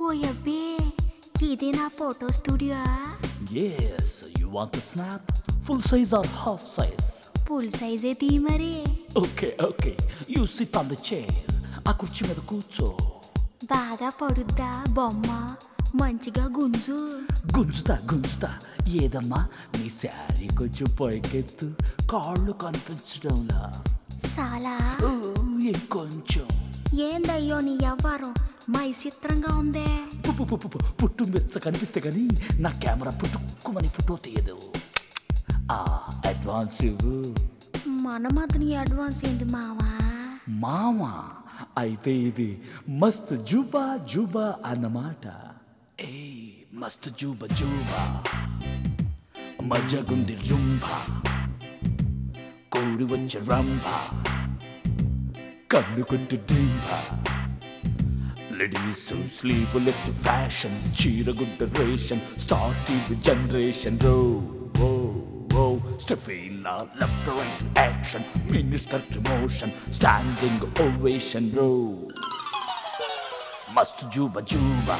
ఓ అబ్బే ఇదే నా photo studio Yes, you want to snap? Full size or half size? Full సైజే తీ మరి Okay, okay. You sit on the chair. ఆ కుర్చీ మీద కూర్చో బాగా పడుద్దా బొమ్మ మంచిగా గుంజు గుంజుతా గుంజుతా ఏదమ్మా నీ శారీ కొంచెం పైకెత్తు కాళ్ళు కనిపించడంలా చాలా ఓ, ఇంకొంచెం ఏందయ్యో నీ ఎవ్వరం మై చిత్రంగా ఉందే పు- పు- పు- పు- పుట్టు మెచ్చ కనిపిస్తే గానీ నా కెమెరా పుట్టుకుమని ఫోటో తీయదు ఆ అడ్వాన్స్ ఇవ్వు మన మతని అడ్వాన్స్ ఏంది మావా మామా అయితే ఇది మస్త్ జూబా జూబా అన్నమాట ఏ మస్త్ జూబా జూబా మజగుంది జుంబా కోడి వచ్చే రంభ కన్నుకుంటు డింబా లేడీస్ స్లీవ్లెస్ ఫ్యాషన్ చీరగుడ్డ రేషన్ స్టార్ టీవీ జనరేషన్ రో ఓ ఓ స్టెఫీలా left right action minister motion standing ovation రో మస్త్ జూబా జూబా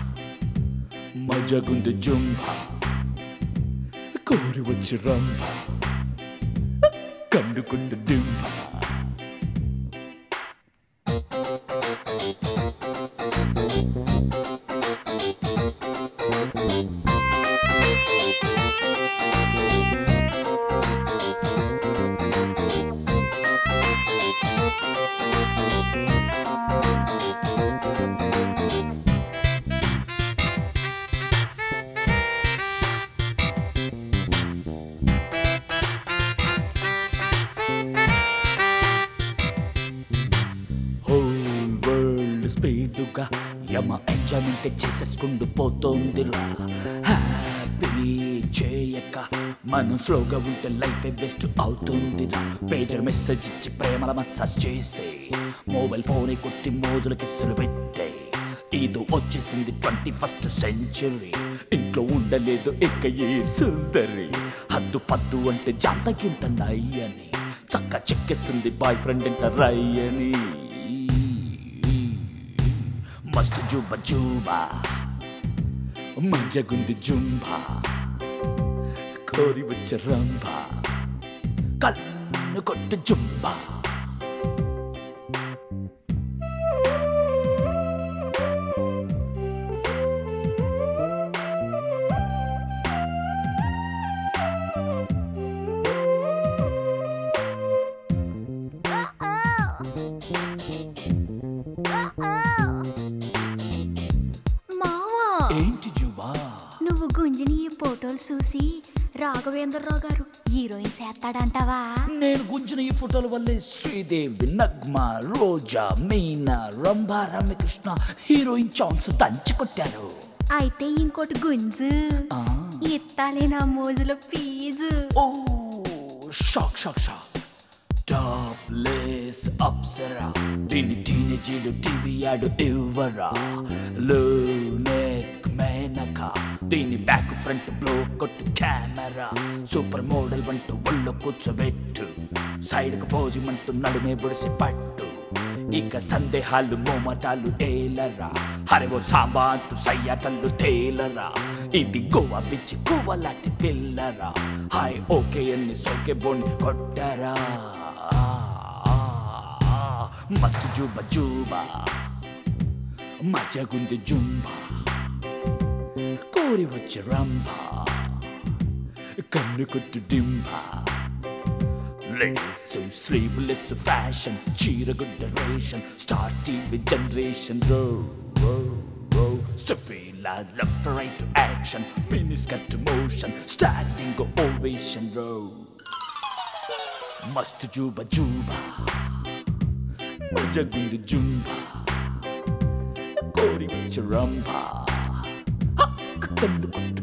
మజగుంది జుంబా కోరి వచ్చి రంభ కన్నుకుంటు డింబా హోల్ వరల్డ్ స్పీడుగా యమ ఎంజాయ్మెంట్ చేసేసుకుంటూ పోతోందిరా హ్యాపీ చేయక మనం స్లోగా ఉంటే లైఫ్ వేస్ట్ అవుతుందిరా పేజర్ మెసేజ్ ఇచ్చి ప్రేమల మసాజ్ చేసే మొబైల్ ఫోన్ కొట్టి మోజుల కిస్సులు పెట్టే ఇది వచ్చేసింది ట్వంటీ ఫస్ట్ సెంచరీ ఇంట్లో ఉండలేదు ఇక ఏ సుందరి హద్దు పద్దు అంటే జాతకింత నయ్యని చక్క చెక్కిస్తుంది బాయ్ ఫ్రెండ్ ఇంట రయ్యని మస్తు జూబ జూబా మజగుంది జుంబా కోరి వచ్చే రంభ కన్ను కొట్టు జుంబా మావా ఏంటి జూబా నువ్వు గుంజిని ఈ ఫోటోలు చూసి రాఘవేంద్రరావు గారు హీరోయిన్ చేస్తాడంటావా నేను గుంజిన ఈ ఫోటోల వల్లే శ్రీదేవి నగ్మ రోజా మీనా రంభా రమ్యకృష్ణ హీరోయిన్ ఛాన్స్ దంచి కొట్టారు అయితే ఇంకోటి గుంజు ఆ. ఇత్తాలే నా మోజులో ఫీజు ఓ shock shock shock topless అప్సరా దీని టీనేజీలు టీవీ యాడు ఇవ్వరా లో నెక్ మేనక దీని బ్యాక్ ఫ్రంట్ బ్లో కొట్టు కెమెరా సూపర్ మోడల్ వంటూ ఒళ్ళో కూర్చోబెట్టు సైడ్ కు పోజిమంటూ నడుమే బుడిసి పట్టు ఇక సందేహాలు మోమటాలు ఏలరా హరివో సాంబాంతు సయ్యాటలు తేలరా ఇది గోవా పిచ్చి గోవలాంటి పిల్లరా హాయ్ ఓకే అన్ని సోకే బోని కొట్టరా మస్తు జూబ జూబా మజగుంది జుంబా కోరి వచ్చి రంభా కన్ను కొట్టు డింబా Ladies so sleeveless fashion చీరగుడ్డ రేషన్ స్టార్ టీవీ జనరేషన్ రో రో రో స్టఫీలా left right action miniskirt motion standing ovation రో మస్తు జూబ జూబా మజగుంది జుంబా కోరి వచ్చి రంభా కన్ను కొట్టు